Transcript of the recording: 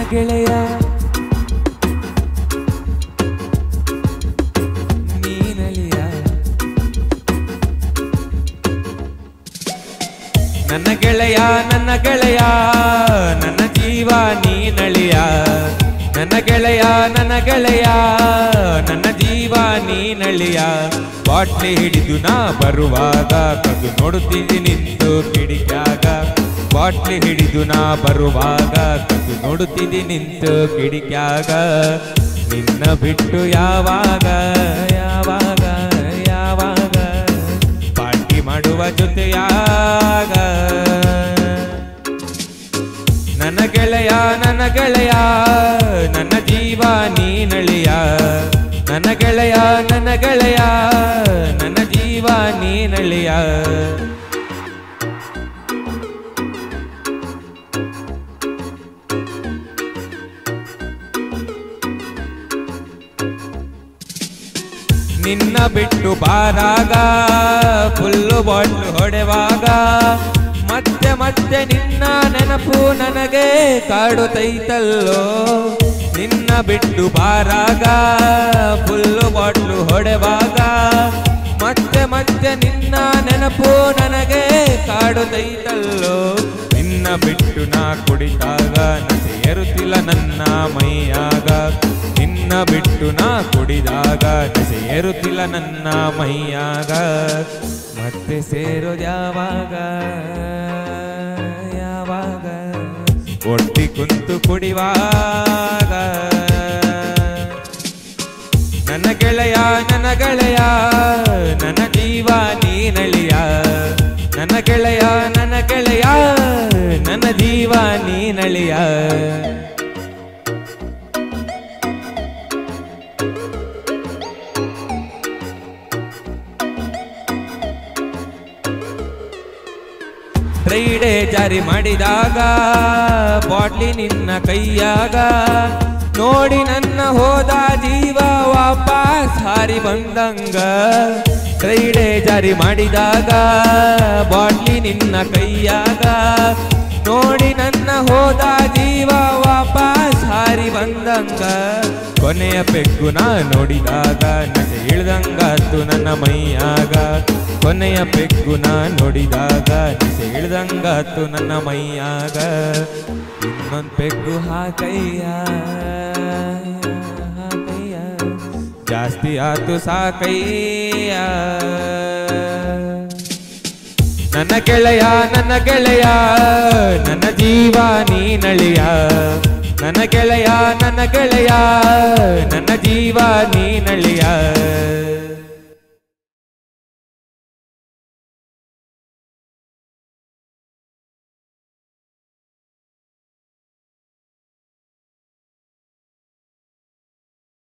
ಗೆಳೆಯ ನೀನಳಿಯ ನನ್ನ ಗೆಳೆಯ ನನ್ನ ಗೆಳೆಯ ನನ್ನ ಜೀವ ನೀನಳಿಯ ನನ್ನ ಗೆಳೆಯ ನನ್ನ ಗೆಳೆಯ ನನ್ನ ಜೀವ ನೀನಳಿಯ ಬಾಟ್ಲಿ ಹಿಡಿದು ನಾ ಬರುವಾಗ ಕದು ನೋಡುತ್ತೀನಿ ನಿಂತು ಕಿಡಿಕ್ಯಾಗ ಬಾಟ್ಲಿ ಹಿಡಿದು ನಾ ಬರುವಾಗ ಕದು ನೋಡುತ್ತಿದ್ದಿ ನಿಂತು ಕಿಡಿಕ್ಯಾಗ ನಿನ್ನ ಬಿಟ್ಟು ಯಾವಾಗ ಯಾವಾಗ ಯಾವಾಗ ಪಾರ್ಟಿ ಮಾಡುವ ಜೊತೆಯಾಗ ನನ್ನ ಗೆಳೆಯ ನನ್ನ ಗೆಳೆಯ ನನ್ನ ಜೀವ ನೀನಳಿಯ ನನ್ನ ಗೆಳೆಯ ನನ್ನ ಗೆಳೆಯ ನನ್ನ ಜೀವ ನೀನಳಿಯ ನಿನ್ನ ಬಿಟ್ಟು ಬಾರಾಗ ಫುಲ್ಲು ಬಾಟ್ಲು ಹೊಡೆವಾಗ ಮತ್ತೆ ಮತ್ತೆ ನಿನ್ನ ನೆನಪು ನನಗೆ ಕಾಡುತ್ತೈತಲ್ಲೋ ನಿನ್ನ ಬಿಟ್ಟು ಬಾರಾಗ ಫುಲ್ಲು ಬಾಟ್ಲು ಹೊಡೆವಾಗ ಮತ್ತೆ ಮತ್ತೆ ನಿನ್ನ ನೆನಪು ನನಗೆ ಕಾಡುತ್ತೈತಲ್ಲೋ ನಿನ್ನ ಬಿಟ್ಟು ನಾ ಕುಡಿದಾಗ ನಸೆ ಏರುತ್ತಿಲ್ಲ ನನ್ನ ಮೈಯಾಗ ನಿನ್ನ ಬಿಟ್ಟು ನಾ ಕುಡಿದಾಗ ನಸೆ ಏರುತ್ತಿಲ್ಲ ನನ್ನ ಮೈಯಾಗ ಮತ್ತೆ ಸೇರೋದು ಯಾವಾಗ ಯಾವಾಗ ಒಟ್ಟಿ ಕುಂತು ಕುಡಿವಾಗ ನನ್ನ ಗೆಳೆಯ ನನ್ನ ಗೆಳೆಯ ನನ್ನ ಜೀವ ನೀನಳಿಯ ನನ್ನ ಗೆಳೆಯ ನನ್ನ ಗೆಳೆಯ ನನ್ನ ಜೀವ ನೀನಳಿಯ ಫ್ರೈಡೆ ಜಾರಿ ಮಾಡಿದಾಗ ಬಾಟ್ಲಿ ನಿನ್ನ ಕೈಯಾಗ ನೋಡಿ ನನ್ನ ಹೋದ ಜೀವ ವಾಪಸ್ ಹಾರಿ ಬಂದಂಗ ಫ್ರೈಡೆ ಜಾರಿ ಮಾಡಿದಾಗ ಬಾಟ್ಲಿ ನಿನ್ನ ಕೈಯಾಗ ನೋಡಿ ನನ್ನ ಹೋದ ಜೀವ ವಾಪಸ್ ಹಾರಿ ಬಂದಂಗ ಕೊನೆಯ ಪೆಗ್ಗು ನಾ ನೋಡಿದಾಗ ನಸೆ ಇಳ್ದಂಗಾತು ನನ್ನ ಮೈಯಾಗ ಕೊನೆಯ ಪೆಗ್ಗು ನಾ ನೋಡಿದಾಗ ನಸೆ ಇಳ್ದಂಗಾತು ನನ್ನ ಮೈಯಾಗ ಇನ್ನೊಂದ್ ಪೆಗ್ಗು ಹಾಕಯ್ಯ ಹಾಕಯ್ಯ ಜಾಸ್ತಿ ಆತು ಸಾಕಯ್ಯ ನನ್ನ ಗೆಳೆಯ ನನ್ನ ಗೆಳೆಯ ನನ್ನ ಜೀವ ನೀನಳಿಯ ನನ್ನ ಗೆಳೆಯ ನನ್ನ ಗೆಳೆಯ ನನ್ನ ಜೀವ ನೀನಳಿಯ